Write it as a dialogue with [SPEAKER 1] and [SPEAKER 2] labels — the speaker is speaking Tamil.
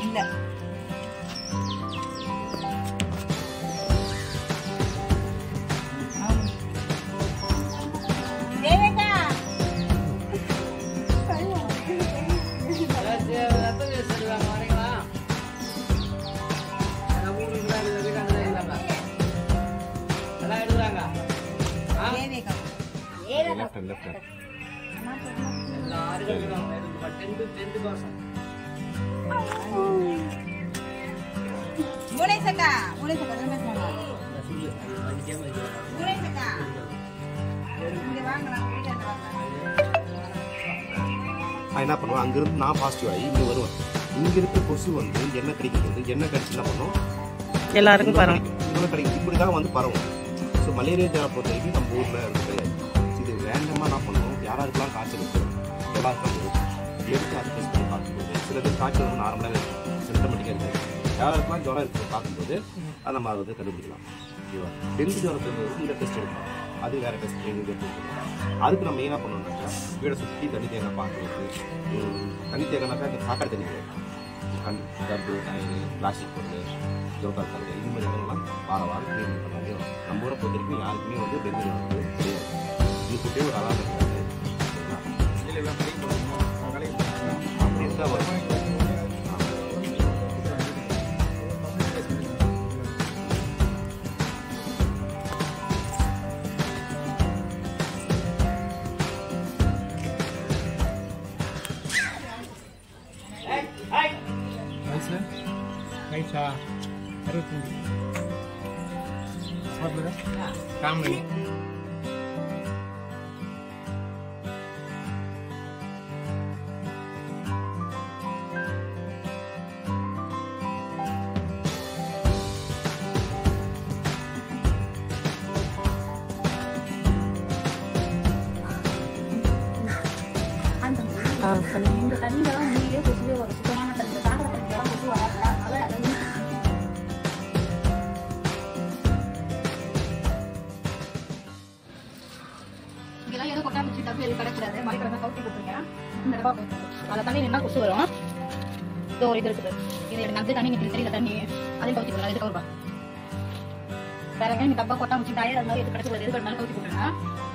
[SPEAKER 1] இல்ல தேவேக்கா தேவேக்கா
[SPEAKER 2] லெஃப்ட் லெஃப்ட்
[SPEAKER 1] மூலேசக்கா மூலேசக்கா தான் பேசுறாங்க மூலேசக்கா இங்க வாங்க நான் வீட்டுல வாங்க
[SPEAKER 2] நான் என்ன பண்ணுவேன் அங்கிருந்து நான் பாசிட்டிவ் ஆகி இங்கே வருவேன் இங்க இருக்க கொசு வந்து என்ன கடிக்கும் போது என்ன கடிச்சு என்ன பண்ணும்
[SPEAKER 3] எல்லாருக்கும் பரவும்
[SPEAKER 2] இவ்வளோ கிடைக்கும் இப்படி தான் வந்து பரவும் ஸோ மலேரியா ஜுரம் பொறுத்த வரைக்கும் நம்ம ஊரில் இருக்கு கிடையாது இது ரேண்டமாக என்ன பண்ணுவோம் யாராருக்கெல்லாம் காய்ச்சல் இருக்கு எல்லா இருக்கும்போது எடுத்து அதை டெஸ்ட் பண்ணி பார்க்கும்போது சில பேர் காய்ச்சல் வந்து நார்மலாக இருக்கும் சிம்டமெட்டிக்காக இருக்குது யாராருக்கெல்லாம் ஜுரம் இருக்குது பார்க்கும்போது அதை நம்ம அதை வந்து கண்டுபிடிக்கலாம் ஓகேவா டெங்கு ஜுரத்துக்கு வந்து இந்த டெஸ்ட் எடுக்கலாம் அது வேறு டெஸ்ட் டெங்கு அதுக்கு நம்ம மெயினாக பண்ணணும்னாக்கா வீடை சுற்றி தண்ணி தேங்காய் பார்க்குறது தண்ணி தேங்காய்னாக்கா இந்த சாக்கடை தண்ணி கிடையாது கண் டப்பு டயரு பிளாஸ்டிக் பொருள் ஜோக்கால் கல் இது மாதிரி இடங்கள்லாம் வார வாரம் க்ளீன் பண்ணாலே நம்ம ஊரை பொறுத்த வரைக்கும் யாருக்குமே வந்து டெங்கு ஜுரம் வந்து தெரியாது இதுக்கிட்டே ஒரு அலாரம் இருக்காது அப்படி இருந்தா வரும்
[SPEAKER 4] வயசுல வயசா அறுபத்தஞ்சு சாப்பிடுற காமெடி
[SPEAKER 5] இந்த தண்ணியெல்லாம் உண்மையிலேயே கொசுவே வரும் சுத்தமான தண்ணி சாக்கடை தண்ணியெல்லாம் கொசு வராது அதனால அதை வந்து இங்கெல்லாம் ஏதோ கொட்டாம்பூச்சி டப்பு எதுவும் கிடக்கூடாது மழைக்கிழமை கவுத்தி கொடுத்துருங்க இந்த டப்பா அதில் தண்ணி நின்னா கொசு வரும் இதோ ஒரு இது இருக்குது இது எனக்கு நம்பி தண்ணி இங்கே தெரியல தண்ணி அதையும் கவுத்தி கொடுங்க இது கவுப்பா வேற எங்க டப்பா கொட்டாம்பூச்சி டயர் அது மாதிரி எது கிடக்கூடாது எது கிடந்தாலும் கவுத்தி கொடுங்க